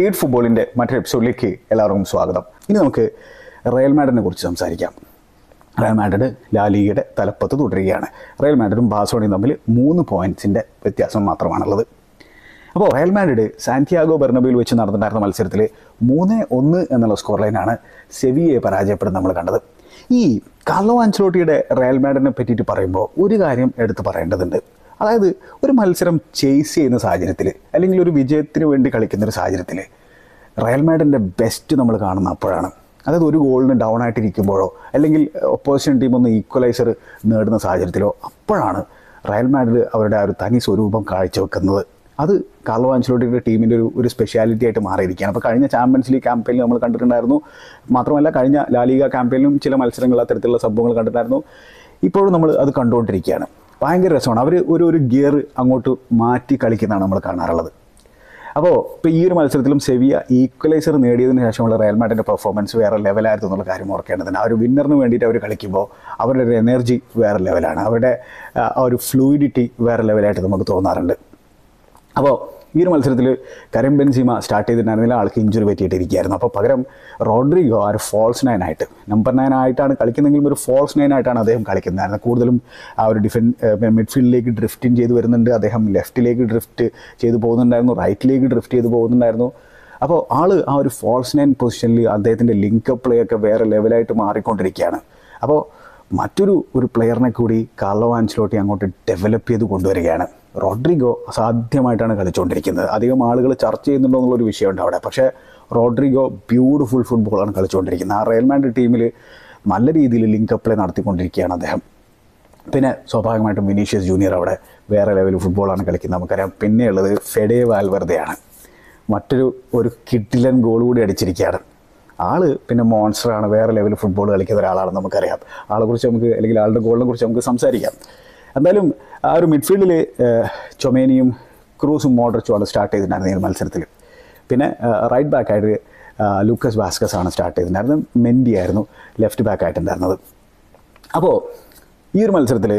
ടീഡ് ഫുട്ബോളിൻ്റെ മറ്റൊരു എപ്പിസോഡിലേക്ക് എല്ലാവർക്കും സ്വാഗതം ഇനി നമുക്ക് റയൽ മാഡ്രിഡിനെ കുറിച്ച് സംസാരിക്കാം റയൽ മാഡ്രിഡ് ലാ ലീഗയുടെ തലപ്പത്ത് തുടരുകയാണ് റയൽ മാഡ്രിഡും ബാഴ്സലോണയും തമ്മിൽ മൂന്ന് പോയിൻറ്റ്സിൻ്റെ വ്യത്യാസം മാത്രമാണുള്ളത് അപ്പോൾ റയൽ മാഡ്രിഡ് സാന്റിയാഗോ ബെർണബിയിൽ വെച്ച് നടന്നിട്ടുണ്ടായിരുന്ന മത്സരത്തിൽ മൂന്ന് ഒന്ന് എന്നുള്ള സ്കോർ ലൈനാണ് സെവിയെ പരാജയപ്പെടുന്നത് നമ്മൾ കണ്ടത് ഈ കാർലോ ആൻച്ചലോട്ടിയുടെ റയൽ മാഡ്രിഡിനെ പറ്റിയിട്ട് പറയുമ്പോൾ ഒരു കാര്യം എടുത്ത് പറയേണ്ടതുണ്ട് അതായത് ഒരു മത്സരം ചേസ് ചെയ്യുന്ന സാഹചര്യത്തിൽ അല്ലെങ്കിൽ ഒരു വിജയത്തിന് വേണ്ടി കളിക്കുന്ന ഒരു സാഹചര്യത്തിൽ റയൽ മാഡ്രിഡിൻ്റെ ബെസ്റ്റ് നമ്മൾ കാണുന്ന അപ്പോഴാണ് അതായത് ഒരു ഗോളിന് ഡൗൺ ആയിട്ടിരിക്കുമ്പോഴോ അല്ലെങ്കിൽ ഒപ്പോസിഷൻ ടീം ഒന്ന് ഈക്വലൈസർ നേടുന്ന സാഹചര്യത്തിലോ അപ്പോഴാണ് റയൽ മാഡ്രിഡ് അവരുടെ ആ ഒരു തനി സ്വരൂപം കാഴ്ചവെക്കുന്നത് അത് കാർലോ ആൻച്ചലോട്ടിയുടെ ടീമിൻ്റെ ഒരു ഒരു സ്പെഷ്യാലിറ്റി ആയിട്ട് മാറിയിരിക്കുകയാണ് അപ്പോൾ കഴിഞ്ഞ ചാമ്പ്യൻസ് ലീഗ് ക്യാമ്പയിനിൽ നമ്മൾ കണ്ടിട്ടുണ്ടായിരുന്നു മാത്രമല്ല കഴിഞ്ഞ ലാലിക ക്യാമ്പയിലും ചില മത്സരങ്ങൾ അത്തരത്തിലുള്ള സംഭവങ്ങൾ കണ്ടിട്ടുണ്ടായിരുന്നു ഇപ്പോഴും നമ്മൾ അത് കണ്ടുകൊണ്ടിരിക്കുകയാണ് ഭയങ്കര രസമാണ് അവർ ഒരു ഒരു ഗിയർ അങ്ങോട്ട് മാറ്റി കളിക്കുന്നതാണ് നമ്മൾ കാണാറുള്ളത് അപ്പോൾ ഇപ്പോൾ ഈ ഒരു മത്സരത്തിലും സെവിയ ഈക്വലൈസർ നേടിയതിന് ശേഷമുള്ള റയൽ മാഡിൻ്റെ പെർഫോമൻസ് വേറെ ലെവലായിരുന്നു എന്നുള്ള കാര്യം ഓർക്കേണ്ടതുണ്ട് ആ ഒരു വിന്നറിന് വേണ്ടിയിട്ട് അവർ കളിക്കുമ്പോൾ അവരുടെ ഒരു എനർജി വേറെ ലെവലാണ് അവരുടെ ആ, ആ ഒരു ഫ്ലൂയിഡിറ്റി വേറെ ലെവലായിട്ട് നമുക്ക് തോന്നാറുണ്ട് അപ്പോൾ ഈ ഒരു മത്സരത്തിൽ കരം ബെൻസീമ സ്റ്റാർട്ട് ചെയ്തിട്ടുണ്ടായിരുന്നില്ല ആൾക്ക് ഇഞ്ചുറി പറ്റിയിട്ടിരിക്കുകയായിരുന്നു അപ്പോൾ പകരം റോഡ്രിഗോ ആ ഒരു ഫോൾസ് നയൻ ആയിട്ട് നമ്പർ നയൻ ആയിട്ടാണ് കളിക്കുന്നെങ്കിലും ഒരു ഫോൾസ് നയൻ ആയിട്ടാണ് അദ്ദേഹം കളിക്കുന്നത് കൂടുതലും ആ ഒരു ഡിഫൻ മിഡ്ഫീൽഡിലേക്ക് ഡ്രിഫ്റ്റിൻ ചെയ്ത് വരുന്നുണ്ട് അദ്ദേഹം ലെഫ്റ്റിലേക്ക് ഡ്രിഫ്റ്റ് ചെയ്ത് പോകുന്നുണ്ടായിരുന്നു റൈറ്റിലേക്ക് ഡ്രിഫ്റ്റ് ചെയ്ത് പോകുന്നുണ്ടായിരുന്നു അപ്പോൾ ആള് ആ ഒരു ഫോൾസ് നയൻ പൊസിഷനിൽ അദ്ദേഹത്തിൻ്റെ ലിങ്ക് പ്ലേ ഒക്കെ വേറെ ലെവലായിട്ട് മാറിക്കൊണ്ടിരിക്കുകയാണ് അപ്പോൾ മറ്റൊരു ഒരു പ്ലെയറിനെ കൂടി കാർലോ ആൻസിലോട്ടി അങ്ങോട്ട് ഡെവലപ്പ് ചെയ്ത് കൊണ്ടുവരികയാണ് റോഡ്രിഗോ അസാധ്യമായിട്ടാണ് കളിച്ചുകൊണ്ടിരിക്കുന്നത് അധികം ആളുകൾ ചർച്ച ചെയ്യുന്നുണ്ടോ എന്നുള്ളൊരു വിഷയമുണ്ട് അവിടെ പക്ഷേ റോഡ്രിഗോ ബ്യൂട്ടിഫുൾ ഫുട്ബോളാണ് കളിച്ചുകൊണ്ടിരിക്കുന്നത് ആ റയൽ മാൻഡ്രിഡ് ടീമിൽ നല്ല രീതിയിൽ ലിങ്ക് പ്ലേ നടത്തിക്കൊണ്ടിരിക്കുകയാണ് അദ്ദേഹം പിന്നെ സ്വാഭാവികമായിട്ടും വിനീഷ്യസ് ജൂനിയർ അവിടെ വേറെ ലെവൽ ഫുട്ബോളാണ് കളിക്കുന്നത് നമുക്കറിയാം പിന്നെയുള്ളത് ഫെഡേ വാൽവെർദയാണ് മറ്റൊരു ഒരു കിഡിലൻ ഗോൾ കൂടി അടിച്ചിരിക്കുകയാണ് ആള് പിന്നെ മോൺസ്റ്ററാണ് വേറെ ലെവൽ ഫുട്ബോൾ കളിക്കുന്ന ഒരാളാണെന്ന് നമുക്കറിയാം ആളെ കുറിച്ച് നമുക്ക് അല്ലെങ്കിൽ ആളുടെ ഗോളിനെ കുറിച്ച് നമുക്ക് സംസാരിക്കാം എന്തായാലും ആ ഒരു മിഡ്ഫീൽഡിൽ ചൊമേനിയും ക്രൂസും മോഡ്രിച്ചുമാണ് സ്റ്റാർട്ട് ചെയ്തിട്ടുണ്ടായിരുന്നത് ഈ ഒരു മത്സരത്തിൽ പിന്നെ റൈറ്റ് ബാക്കായിട്ട് ലൂക്കസ് വാസ്കസ് ആണ് സ്റ്റാർട്ട് ചെയ്തിട്ടുണ്ടായിരുന്നത് മെൻഡി ആയിരുന്നു ലെഫ്റ്റ് ബാക്ക് ആയിട്ടുണ്ടായിരുന്നത് അപ്പോൾ ഈ ഒരു മത്സരത്തിൽ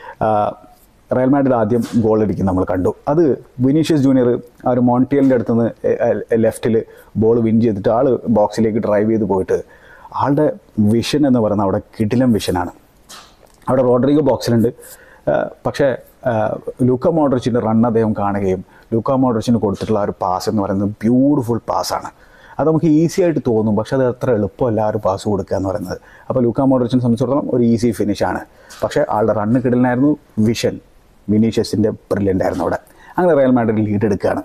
റയൽ മാഡ്രിഡ് ആദ്യം ഗോൾ അടിക്കും നമ്മൾ കണ്ടു അത് വിനീഷ്യസ് ജൂനിയർ ആ ഒരു മോണ്ടിയലിൻ്റെ അടുത്ത് നിന്ന് ലെഫ്റ്റിൽ ബോൾ വിൻ ചെയ്തിട്ട് ആൾ ബോക്സിലേക്ക് ഡ്രൈവ് ചെയ്ത് പോയിട്ട് ആളുടെ വിഷൻ എന്ന് പറയുന്നത് അവിടെ കിടിലം വിഷനാണ് അവിടെ റോഡ്രിഗോ ബോക്സിലുണ്ട് ആ, പക്ഷേ ആ, ലൂക്ക മോഡ്രിച്ചിൻ്റെ റൺ അദ്ദേഹം കാണുകയും ലൂക്ക മോഡ്രിച്ചിന് കൊടുത്തിട്ടുള്ള ആ ഒരു പാസ് എന്ന് പറയുന്നത് ബ്യൂട്ടിഫുൾ പാസ്സാണ് അത് നമുക്ക് ഈസി ആയിട്ട് തോന്നും പക്ഷേ അത് അത്ര എളുപ്പമല്ല ആ ഒരു പാസ് കൊടുക്കുക എന്ന് പറയുന്നത് അപ്പോൾ ലൂക്ക മോഡ്രിച്ചിനെ സംബന്ധിച്ചിടത്തോളം ഒരു ഈസി ഫിനിഷാണ് പക്ഷേ ആളുടെ റണ്ണ് കിടലിനായിരുന്നു വിഷൻ വിനീഷ്യസിൻ്റെ ബ്രില്യൻ്റ് ആയിരുന്നു അവിടെ അങ്ങനെ റയൽ മാഡ്രിഡ് ലീഡ് എടുക്കുകയാണ്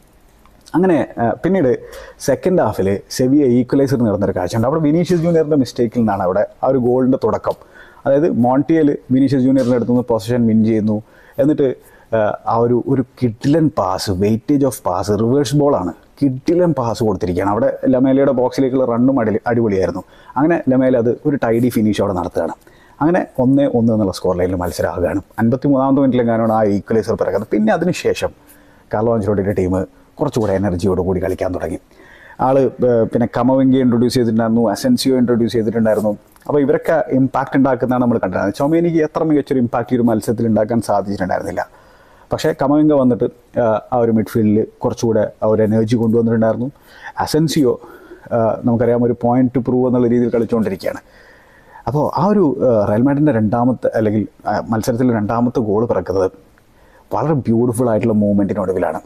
അങ്ങനെ ആ, പിന്നീട് സെക്കൻഡ് ഹാഫിൽ സെവിയ ഈക്വലൈസർ നടന്നൊരു കാഴ്ചയുണ്ട് അവിടെ വിനീഷ്യസ് ജൂനിയറിൻ്റെ മിസ്റ്റേക്കിൽ നിന്നാണ് അവിടെ ആ ഒരു ഗോളിൻ്റെ തുടക്കം അതായത് മോണ്ടിയൽ വിനീഷ്യസ് ജൂനിയറിൻ്റെ അടുത്ത് നിന്ന് പൊസിഷൻ വിൻ ചെയ്യുന്നു എന്നിട്ട് ആ, ആ ഒരു ഒരു കിഡിലൻ pass weightage of pass reverse ബോളാണ് കിഡിലൻ പാസ് കൊടുത്തിരിക്കുകയാണ് അവിടെ ലമേലയുടെ ബോക്സിലേക്കുള്ള റണ്ണും അടി അടിപൊളിയായിരുന്നു അങ്ങനെ ലമേല അത് ഒരു ടൈഡി ഫിനിഷ് അവിടെ നടത്തുകയാണ് അങ്ങനെ ഒന്ന് ഒന്ന് എന്നുള്ള സ്കോർ ലൈനിൽ മത്സരമാകുകയാണ് അൻപത്തി മൂന്നാമത്തെ മിനിറ്റിലെങ്ങാനാണ് ആ ഈക്വലൈസർ പിറക്കുന്നത് പിന്നെ അതിനുശേഷം കാർലോ ആഞ്ചലോട്ടിയുടെ ടീം കുറച്ചുകൂടെ എനർജിയോട് കൂടി കളിക്കാൻ തുടങ്ങി ആള് ഏർ പിന്നെ കമവെങ്കി ഇൻട്രൊഡ്യൂസ് ചെയ്തിട്ടുണ്ടായിരുന്നു അസെൻസിയോ ഇൻട്രൊഡ്യൂസ് ചെയ്തിട്ടുണ്ടായിരുന്നു അപ്പോൾ ഇവരൊക്കെ ഇമ്പാക്റ്റ് ഉണ്ടാക്കുന്നതാണ് നമ്മൾ കണ്ടത് ചൊമേനിക്ക് എത്ര മികച്ചൊരു ഇമ്പാക്റ്റ് ഈ ഒരു മത്സരത്തിൽ ഉണ്ടാക്കാൻ സാധിച്ചിട്ടുണ്ടായിരുന്നില്ല പക്ഷേ കമവിംഗ വന്നിട്ട് ആ, ആ ഒരു മിഡ്ഫീൽഡിൽ കുറച്ചുകൂടെ ആ ഒരു എനർജി കൊണ്ടുവന്നിട്ടുണ്ടായിരുന്നു അസെൻസിയോ ആ, നമുക്കറിയാം ഒരു പോയിന്റ് ടു പ്രൂവ് എന്നുള്ള രീതിയിൽ കളിച്ചുകൊണ്ടിരിക്കുകയാണ് അപ്പോൾ ആ ഒരു ആ, റയൽ മാഡ്രിഡിൻ്റെ രണ്ടാമത്തെ അല്ലെങ്കിൽ ആ, മത്സരത്തിൽ രണ്ടാമത്തെ ഗോൾ പിറക്കുന്നത് വളരെ ബ്യൂട്ടിഫുൾ ആയിട്ടുള്ള മൂവ്മെൻറ്റിനൊടുവിലാണ്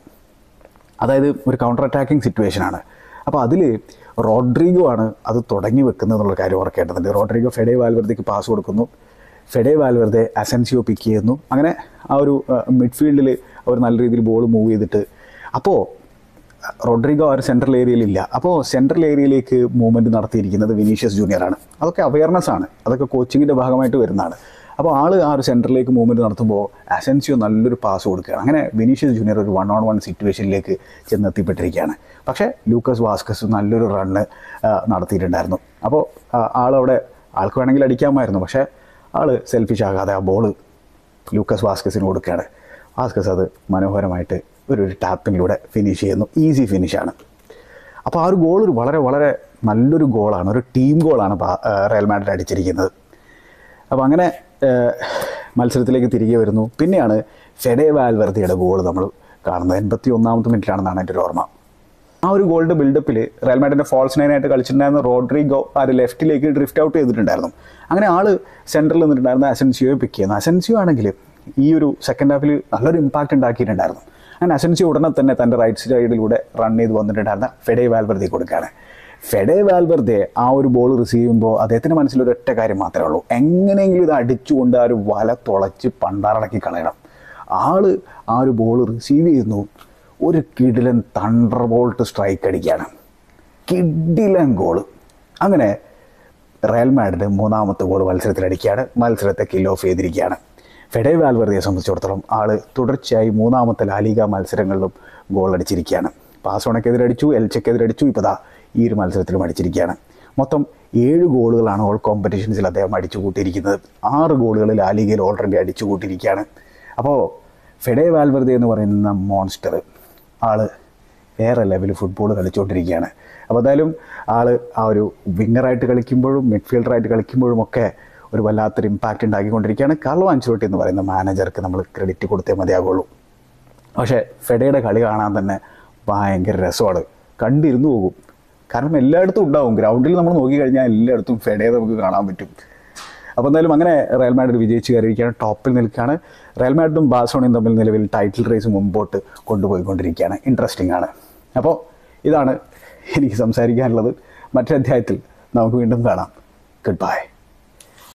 അതായത് ഒരു കൗണ്ടർ അറ്റാക്കിംഗ് സിറ്റുവേഷനാണ് അപ്പോൾ അതിൽ റോഡ്രിഗോ ആണ് അത് തുടങ്ങി വെക്കുന്നത് എന്നുള്ള കാര്യം ഓർക്കേണ്ടതുണ്ട് റോഡ്രിഗോ ഫെഡേ വാൽവെർദയ്ക്ക് പാസ് കൊടുക്കുന്നു ഫെഡേ വാൽവെർദെ അസെൻസിയോ പിക്ക് ചെയ്യുന്നു അങ്ങനെ ആ ഒരു മിഡ്ഫീൽഡിൽ അവർ നല്ല രീതിയിൽ ബോൾ മൂവ് ചെയ്തിട്ട് അപ്പോൾ റോഡ്രിഗോ ആ ഒരു സെൻട്രൽ ഏരിയയിലില്ല അപ്പോൾ സെൻട്രൽ ഏരിയയിലേക്ക് മൂവ്മെൻറ്റ് നടത്തിയിരിക്കുന്നത് വിനീഷ്യസ് ജൂനിയറാണ് അതൊക്കെ അവയർനെസ് ആണ് അതൊക്കെ കോച്ചിങ്ങിൻ്റെ ഭാഗമായിട്ട് വരുന്നതാണ് അപ്പോൾ ആൾ ആ ഒരു സെൻറ്ററിലേക്ക് മൂവ്മെൻറ്റ് നടത്തുമ്പോൾ അസെൻസിയോ നല്ലൊരു പാസ് കൊടുക്കുകയാണ് അങ്ങനെ വിനീഷ്യസ് ജൂനിയർ ഒരു വൺ ഓൺ വൺ സിറ്റുവേഷനിലേക്ക് ചെന്നെത്തിപ്പെട്ടിരിക്കുകയാണ് പക്ഷേ ലൂക്കസ് വാസ്കസ് നല്ലൊരു റണ്ണ് നടത്തിയിട്ടുണ്ടായിരുന്നു അപ്പോൾ ആളവിടെ ആൾക്ക് വേണമെങ്കിൽ അടിക്കാമായിരുന്നു പക്ഷേ ആൾ സെൽഫിഷ് ആകാതെ ആ ബോൾ ലൂക്കസ് വാസ്കസിന് കൊടുക്കുകയാണ് വാസ്കസ് അത് മനോഹരമായിട്ട് ഒരു ഒരു ടാപ്പിങ്ങിലൂടെ ഫിനിഷ് ചെയ്യുന്നു ഈസി ഫിനിഷാണ് അപ്പോൾ ആ ഒരു ഗോൾ ഒരു വളരെ വളരെ നല്ലൊരു ഗോളാണ് ഒരു ടീം ഗോളാണ് ബാ- ആ, റയൽ മാഡ്രിഡ് അടിച്ചിരിക്കുന്നത് അപ്പോൾ അങ്ങനെ ആ, മത്സരത്തിലേക്ക് തിരികെ വരുന്നു പിന്നെയാണ് ഫെഡേ വാൽവെർദിയുടെ ഗോൾ നമ്മൾ കാണുന്നത് എൺപത്തി ഒന്നാമത്തെ മിനിറ്റിലാണെന്നാണ് എൻ്റെ ഒരു ഓർമ്മ ആ ഒരു ഗോളിൻ്റെ ബിൽഡപ്പിൽ റയൽ മാഡിൻ്റെ ഫോൾസ് നൈനായിട്ട് കളിച്ചിട്ടുണ്ടായിരുന്ന റോഡ്രിഗോ ആ ഒരു ലെഫ്റ്റിലേക്ക് ഡ്രിഫ്റ്റ് ഔട്ട് ചെയ്തിട്ടുണ്ടായിരുന്നു അങ്ങനെ ആൾ സെൻറ്ററിൽ നിന്നിട്ടുണ്ടായിരുന്ന അസൻസിയോയെ പിക്ക് ചെയ്യുന്നു അസൻസിയോ ആണെങ്കിൽ ഈ ഒരു സെക്കൻഡ് ഹാഫിൽ നല്ലൊരു ഇമ്പാക്റ്റ് ഉണ്ടാക്കിയിട്ടുണ്ടായിരുന്നു അങ്ങനെ അസൻസിയോ ഉടനെ തന്നെ തൻ്റെ റൈറ്റ് സൈഡിലൂടെ റൺ ചെയ്ത് വന്നിട്ടുണ്ടായിരുന്ന ഫെഡേ വാൽവർദി കൊടുക്കുകയാണ് ഫെഡേ വാൽവർദെ ആ ഒരു ബോൾ റിസീവ് ചെയ്യുമ്പോൾ അദ്ദേഹത്തിൻ്റെ മനസ്സിൽ ഒരു ഒറ്റ കാര്യം മാത്രമേ ഉള്ളൂ എങ്ങനെയെങ്കിലും ഇത് അടിച്ചുകൊണ്ട് ആ ഒരു വല തുളച്ച് പണ്ടാറടക്കി കളയണം ആള് ആ ഒരു ബോൾ റിസീവ് ചെയ്യുന്നു ഒരു കിടിലൻ തണ്ടർ ബോൾട്ട് സ്ട്രൈക്ക് അടിക്കുകയാണ് കിടിലൻ ഗോള് അങ്ങനെ റയൽ മാഡ്രിഡ് മൂന്നാമത്തെ ഗോൾ മത്സരത്തിൽ അടിക്കുകയാണ് മത്സരത്തെ കിൽ ഓഫ് ചെയ്തിരിക്കുകയാണ് ഫെഡേ വാൽവർദിയെ സംബന്ധിച്ചിടത്തോളം ആൾ തുടർച്ചയായി മൂന്നാമത്തെ ലാലിക മത്സരങ്ങളിലും ഗോൾ അടിച്ചിരിക്കുകയാണ് പാസോണക്കെതിരെ അടിച്ചു എൽച്ചക്കെതിരെ അടിച്ചു ഇപ്പോൾ ദാ ഈ ഒരു മത്സരത്തിലും അടിച്ചിരിക്കുകയാണ് മൊത്തം ഏഴ് ഗോളുകളാണ് ഓൾ കോമ്പറ്റീഷൻസിൽ അദ്ദേഹം അടിച്ചു കൂട്ടിയിരിക്കുന്നത് ആറ് ഗോളുകൾ ലാലിഗയിൽ ഓൾറെഡി അടിച്ചു കൂട്ടിയിരിക്കുകയാണ് അപ്പോൾ ഫെഡേ വാൽവർദെ എന്ന് പറയുന്ന മോൺസ്റ്റർ ആള് വേറെ ലെവൽ ഫുട്ബോൾ കളിച്ചുകൊണ്ടിരിക്കുകയാണ് അപ്പോൾ എന്തായാലും ആൾ ആ ഒരു വിങ്ങറായിട്ട് കളിക്കുമ്പോഴും മിഡ്ഫീൽഡറായിട്ട് കളിക്കുമ്പോഴും ഒക്കെ ഒരു വല്ലാത്തൊരു ഇമ്പാക്റ്റ് ഉണ്ടാക്കിക്കൊണ്ടിരിക്കുകയാണ് കാർലോ അൻചലോട്ടി എന്ന് പറയുന്ന മാനേജർക്ക് നമ്മൾ ക്രെഡിറ്റ് കൊടുത്തേ മതിയാകുള്ളൂ പക്ഷേ ഫെഡയുടെ കളി കാണാൻ തന്നെ ഭയങ്കര രസമാണ് കണ്ടിരുന്നു പോകും കാരണം എല്ലായിടത്തും ഉണ്ടാവും ഗ്രൗണ്ടിൽ നമ്മൾ നോക്കിക്കഴിഞ്ഞാൽ എല്ലായിടത്തും ഫെഡയെ നമുക്ക് കാണാൻ പറ്റും അപ്പോൾ എന്തായാലും അങ്ങനെ റയൽ മാഡ്രിഡ് വിജയിച്ച് കയറിയിരിക്കുകയാണ് ടോപ്പിൽ നിൽക്കുകയാണ് റയൽ മാഡ്രിഡും ബാഴ്സലോണയും തമ്മിൽ നിലവിൽ ടൈറ്റിൽ റേസ് മുമ്പോട്ട് കൊണ്ടുപോയിക്കൊണ്ടിരിക്കുകയാണ് ഇൻട്രസ്റ്റിംഗ് ആണ് അപ്പോൾ ഇതാണ് എനിക്ക് സംസാരിക്കാനുള്ളത് മറ്റൊരു അധ്യായത്തിൽ നമുക്ക് വീണ്ടും കാണാം ഗുഡ് ബൈ